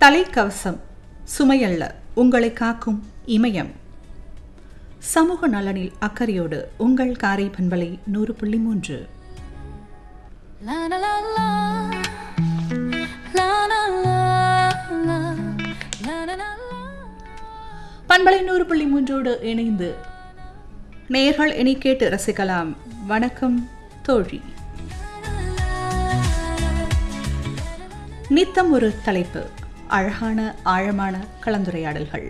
தலைக்கவசம் சுமையல்ல உங்களை காக்கும் இமயம் சமூக நலனில் அக்கறையோடு உங்கள் காரை பண்பலை நூறு புள்ளி மூன்று La la la la. La la la la. La la la la. பண்பலை நூறு புள்ளி மூன்றோடு இணைந்து நேர்கள் இனி கேட்டு ரசிக்கலாம் வணக்கம் தோழி நித்தம் ஒரு தலைப்பு அழகான ஆழமான கலந்துரையாடல்கள்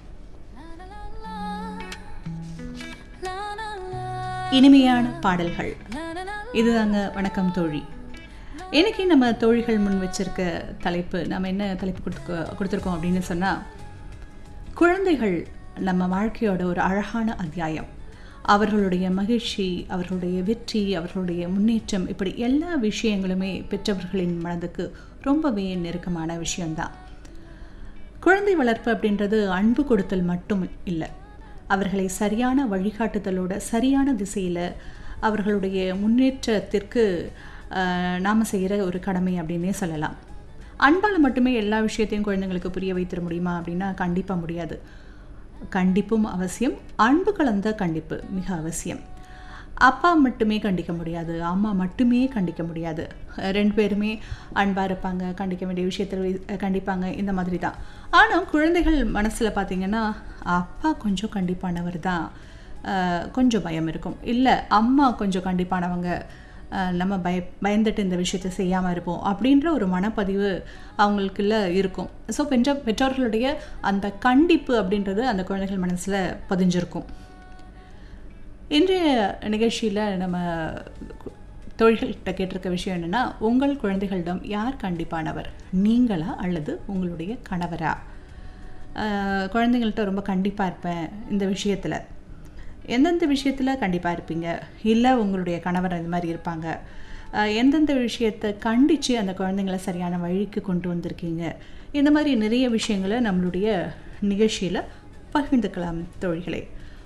La la la. இனிமையான பாடல்கள் La la la. இதுதாங்க வணக்கம் தோழி இன்னைக்கு நம்ம தோழிகள் முன் வச்சிருக்க தலைப்பு நம்ம என்ன தலைப்பு கொடுத்துக்க கொடுத்துருக்கோம் அப்படின்னு சொன்னால் குழந்தைகள் நம்ம வாழ்க்கையோட ஒரு அழகான அத்தியாயம் அவர்களுடைய மகிழ்ச்சி அவர்களுடைய வெற்றி அவர்களுடைய முன்னேற்றம் இப்படி எல்லா விஷயங்களுமே பெற்றவர்களின் மனதுக்கு ரொம்பவே நெருக்கமான விஷயம்தான் குழந்தை வளர்ப்பு அப்படின்றது அன்பு கொடுத்தல் மட்டும் இல்லை அவர்களை சரியான வழிகாட்டுதலோட சரியான திசையில் அவர்களுடைய முன்னேற்றத்திற்கு நாம் செய்கிற ஒரு கடமை அப்படின்னே சொல்லலாம் அன்பால் மட்டுமே எல்லா விஷயத்தையும் குழந்தைங்களுக்கு புரிய வைத்திட முடியுமா அப்படின்னா கண்டிப்பாக முடியாது கண்டிப்பும் அவசியம் அன்பு கலந்த கண்டிப்பு மிக அவசியம் அப்பா மட்டுமே கண்டிக்க முடியாது அம்மா மட்டுமே கண்டிக்க முடியாது ரெண்டு பேருமே அன்பாக இருப்பாங்க கண்டிக்க வேண்டிய விஷயத்தில் கண்டிப்பாங்க இந்த மாதிரி தான் ஆனால் குழந்தைகள் மனசில் பார்த்தீங்கன்னா அப்பா கொஞ்சம் கண்டிப்பானவர் தான் அஹ், கொஞ்சம் பயம் இருக்கும் இல்லை அம்மா கொஞ்சம் கண்டிப்பானவங்க அஹ், நம்ம பய பயந்துட்டு இந்த விஷயத்தை செய்யாமல் இருப்போம் அப்படின்ற ஒரு மனப்பதிவு அவங்களுக்குள்ள இருக்கும் ஸோ பெற்ற பெற்றோர்களுடைய அந்த கண்டிப்பு அப்படின்றது அந்த குழந்தைகள் மனசில் பதிஞ்சிருக்கும் இன்றைய நிகழ்ச்சியில் நம்ம கு- தோழிகள்கிட்ட கேட்டிருக்க விஷயம் என்னென்னா உங்கள் குழந்தைகளிடம் யார் கண்டிப்பானவர் நீங்களா அல்லது உங்களுடைய கணவரா ஆஹ் குழந்தைங்கள்ட்ட ரொம்ப கண்டிப்பாக இருப்பேன் இந்த விஷயத்தில் எந்தெந்த விஷயத்தில் கண்டிப்பாக இருப்பீங்க இல்லை உங்களுடைய கணவர் இந்த மாதிரி இருப்பாங்க ஆஹ் எந்தெந்த விஷயத்தை கண்டித்து அந்த குழந்தைங்கள சரியான வழிக்கு கொண்டு வந்திருக்கீங்க இந்த மாதிரி நிறைய விஷயங்களை நம்மளுடைய நிகழ்ச்சியில் பகிர்ந்துக்கலாம் தோழிகளே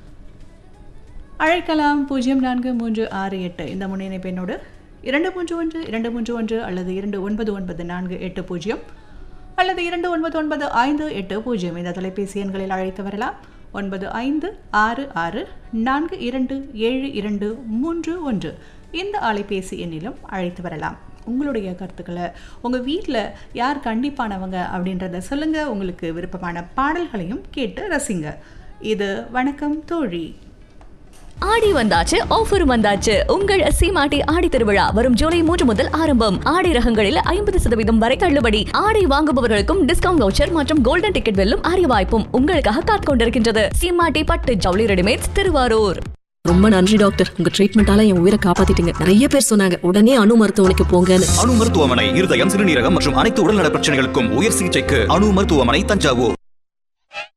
அழைக்கலாம் பூஜ்ஜியம் நான்கு மூன்று ஆறு எட்டு இந்த முன்னிணைப்பு எண்ணோடு இரண்டு மூன்று ஒன்று இரண்டு மூன்று ஒன்று அல்லது இரண்டு ஒன்பது ஒன்பது நான்கு எட்டு பூஜ்ஜியம் அல்லது இரண்டு ஒன்பது ஒன்பது ஐந்து எட்டு பூஜ்ஜியம் இந்த தொலைபேசி எண்களில் அழைத்து வரலாம் ஒன்பது ஐந்து ஆறு ஆறு நான்கு இரண்டு ஏழு இரண்டு மூன்று ஒன்று இந்த அலைபேசி எண்ணிலும் அழைத்து வரலாம் உங்களுடைய கருத்துக்களை உங்கள் வீட்டில் யார் கண்டிப்பானவங்க அப்படின்றத சொல்லுங்கள் உங்களுக்கு விருப்பமான பாடல்களையும் கேட்டு ரசிங்க இது வணக்கம் தோழி ஆடி வந்தாச்சு ஆஃபர் வந்தாச்சு உங்கள் சீமாட்டி ஆடி திருவிழா வரும் ஜூலை மூன்று முதல் ஆரம்பம் ஆடை ரகங்களில் ஐம்பது சதவீதம் வரை தள்ளுபடி ஆடை வாங்குபவர்களுக்கும் டிஸ்கவுண்ட் வவுச்சர் மற்றும் கோல்டன் டிக்கெட் வெல்லும் அரிய வாய்ப்பும் உங்களுக்காக காத்துக் கொண்டிருக்கின்றது சீமாட்டி பட்டு ஜவுளி ரெடிமேட்ஸ் திருவாரூர் ரொம்ப நன்றி டாக்டர் உங்க ட்ரீட்மெண்டால என் உயிரை காப்பாத்திட்டீங்க நிறைய பேர் சொன்னாங்க உடனே அணு மருத்துவமனைக்கு போங்கன்னு அணு மருத்துவமனை இருதயம் சிறுநீரகம் மற்றும் அனைத்து உடல்நல பிரச்சனைகளுக்கும் உயர் சிகிச்சைக்கு அணு மருத்துவமனை தஞ்சாவூர்